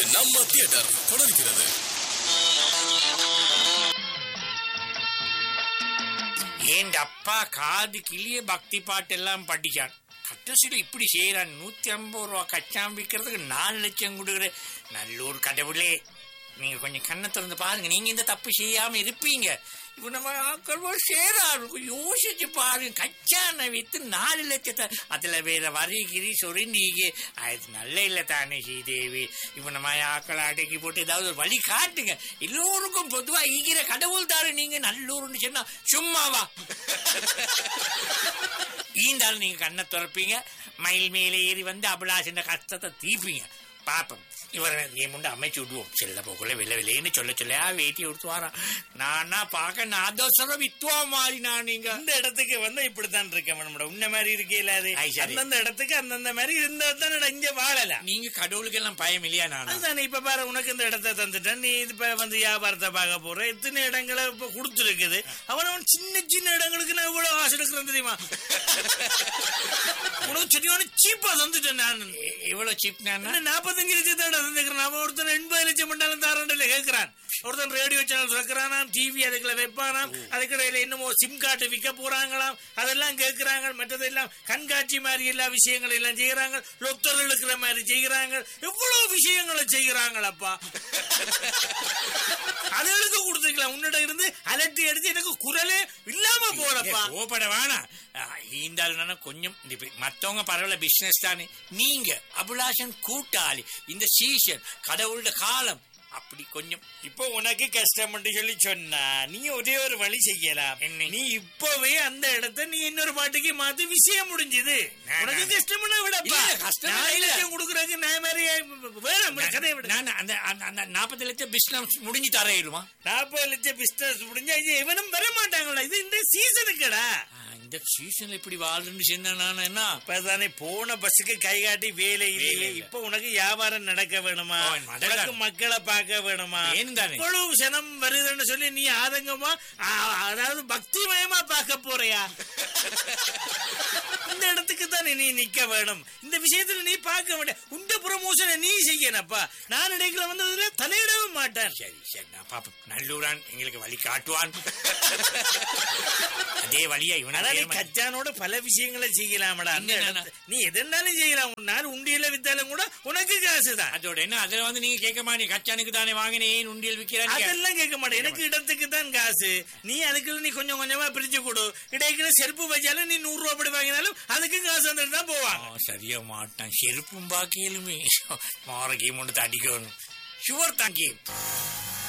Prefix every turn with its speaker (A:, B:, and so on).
A: நம்ம தியேட்டர் தொடர்கிறது
B: என் அப்பா காது கிளிய பக்தி பாட்டெல்லாம் படிச்சான் கட்டசில இப்படி செய்யறான் நூத்தி ஐம்பது ரூபா கச்சான் விற்கிறதுக்கு நாலு லட்சம் கொடுக்குற நல்லூர் கடவுளே நீங்க கொஞ்சம் கண்ணை திறந்து பாருங்க நீங்க இந்த தப்பு செய்யாம இருப்பீங்க இப்ப நம்ம ஆக்கள் சேராரு யோசிச்சு பாருங்க கச்சானை வித்து நாலு லட்சத்தை அதுல வேற வரி கிரி சொரிந்தீங்க அது நல்ல இல்ல தானே ஸ்ரீதேவி இப்ப நம்ம ஆக்களை அடக்கி போட்டு ஏதாவது ஒரு வழி காட்டுங்க எல்லோருக்கும் பொதுவா ஈகிற கடவுள் தாரு நீங்க நல்லூர்னு சொன்னா சும்மாவா ஈந்தாலும் நீங்க கண்ணை திறப்பீங்க மயில் மேலே ஏறி வந்து அபிலாஷன் கஷ்டத்தை தீப்பீங்க பாப்போம் இவரை என் முண்டு அமைச்சு விடுவோம் செல்ல போக்குள்ள வெள்ள வெளியேன்னு சொல்ல சொல்ல வேட்டி எடுத்து வரான் நானா பார்க்க நான் தோசரம் வித்துவா மாறி நான் நீங்க
C: இந்த இடத்துக்கு வந்து இப்படித்தான் இருக்கேன் நம்மட உன்ன மாதிரி இருக்கே அது
B: ஐ, சரி.
C: அந்தந்த இடத்துக்கு அந்தந்த மாதிரி இருந்தா தான் இங்க வாழலாம்
B: நீங்க கடவுளுக்கு எல்லாம் பயம் இல்லையா நான்
C: அதுதானே இப்ப பாரு உனக்கு இந்த இடத்த தந்துட்டேன் நீ இப்ப வந்து வியாபாரத்தை பார்க்க போற எத்தனை இடங்களை இப்ப கொடுத்துருக்குது அவன் அவன் சின்ன சின்ன இடங்களுக்கு நான் இவ்வளவு ஆசை எடுக்கிறேன் தெரியுமா உனக்கு சரியான சீப்பா தந்துட்டேன் நான்
B: எவ்வளவு சீப் நான்
C: இன்னும் நாற்பத்தஞ்சு லட்சத்தோட தந்துக்கிறேன் அவன் ஒருத்தன் எண்பது லட்சம் பண்ணாலும் தாரண்டில் கேட்கிறான் ஒருத்தன் ரேடியோ சேனல் வைக்கிறானாம் டிவி அதுக்குள்ள வைப்பானாம் அதுக்கிடையில என்னமோ சிம் கார்டு விற்க போறாங்களாம் அதெல்லாம் கேட்கிறாங்க மற்றதெல்லாம் கண்காட்சி மாதிரி எல்லா விஷயங்கள் எல்லாம் செய்யறாங்க லொத்தர் இழுக்கிற மாதிரி செய்யறாங்க எவ்வளவு விஷயங்களை செய்யறாங்களப்பா அதுகளுக்கு கொடுத்துக்கலாம் உன்னிடம் இருந்து அலட்டி எடுத்து எனக்கு குரலே இல்லாம போறப்பா
B: கோபட வேணாம் ஈந்தாலும் கொஞ்சம் இந்த இப்ப மத்தவங்க பரவாயில்ல பிசினஸ் தானே நீங்க அபிலாஷன் கூட்டாளி இந்த சீசன் கடவுளோட காலம் அப்படி கொஞ்சம்
C: இப்போ உனக்கு கஷ்டம் சொல்லி சொன்னா நீ ஒரே ஒரு வழி செய்யலாம்
B: என்ன?
C: நீ இப்பவே அந்த இடத்தை நீ இன்னொரு பாட்டுக்கு மாத்தி விஷயம் முடிஞ்சது
B: நான்,
C: உனக்கு
B: நான்.
C: கஷ்டம்னா விடப்பா
B: இல்ல, கஷ்டம்
C: நான்
B: இல்ல.
C: லட்சம் கொடுக்கறதுக்கு நான் மாதிரி வேணும் கதையை விட
B: நான் அந்த அந்த- அந்த நாற்பது லட்சம் பிசினஸ் முடிஞ்சு தரையிடுமா
C: நாற்பது லட்சம் பிசினஸ் முடிஞ்சா இது இவனும் வர மாட்டாங்களா இது இந்த சீசனுக்குடா
B: இந்த சீசன்ல இப்படி வாழ்றேன்னு சொன்னா நான் என்ன
C: இப்பதானே போன பஸ்ஸுக்கு கை காட்டி வேலை இல்லையே
B: வேலை இல்ல.
C: இப்ப உனக்கு வியாபாரம் நடக்க வேணுமா
B: ஓ, நடக்க-
C: உனக்கு மக்களை பார்க்க வேணுமா
B: ஏன் தானே?
C: இவ்வளவு சனம் வருதுன்னு சொல்லி நீ ஆதங்கமா ஆ, அதாவது பக்திமயமா பார்க்க போறியா இந்த இடத்துக்கு தானே நீ நிக்க வேணும் இந்த விஷயத்துல நீ பார்க்க வேண்டிய உண்ட ப்ரமோஷனை நீ செய்யணப்பா நான் இடையில வந்ததுல தலையிடவே மாட்டேன்
B: சரி சரி நான் பாப்போம் நல்லூரான் எங்களுக்கு வழி காட்டுவான் அதே வழியா
C: அதாவது
B: இவனை
C: கச்சானோட பல விஷயங்களை செய்யலாமடா அந்த
B: என்னென்ன?
C: இடத்து- நீ எதனாலும் செய்யலாம் ஒரு நாள் உண்டியல வித்தாலும் கூட உனக்கு காசுதான்
B: அதோட என்ன அதுல வந்து நீங்க கேட்க மாட்டீங்க கச்சானுக்கு தானே வாங்கினேன் உண்டியல் விற்கிறாங்க
C: அதெல்லாம் கேட்க மாட்டேன் எனக்கு இடத்துக்கு தான் காசு நீ அதுக்குள்ள நீ கொஞ்சம் கொஞ்சமா பிரிச்சு கொடு இடைக்குள்ள செருப்பு வச்சாலும் நீ நூறு ரூபாய் படி வாங்கினாலும் அதுக்கு காசு வந்துட்டு தான் போவாங்க
B: சரியா மாட்டான் செருப்பும் பாக்கியலுமே மாற கேம் ஒன்று அடிக்கணும் ஷுவர் தான் கேம்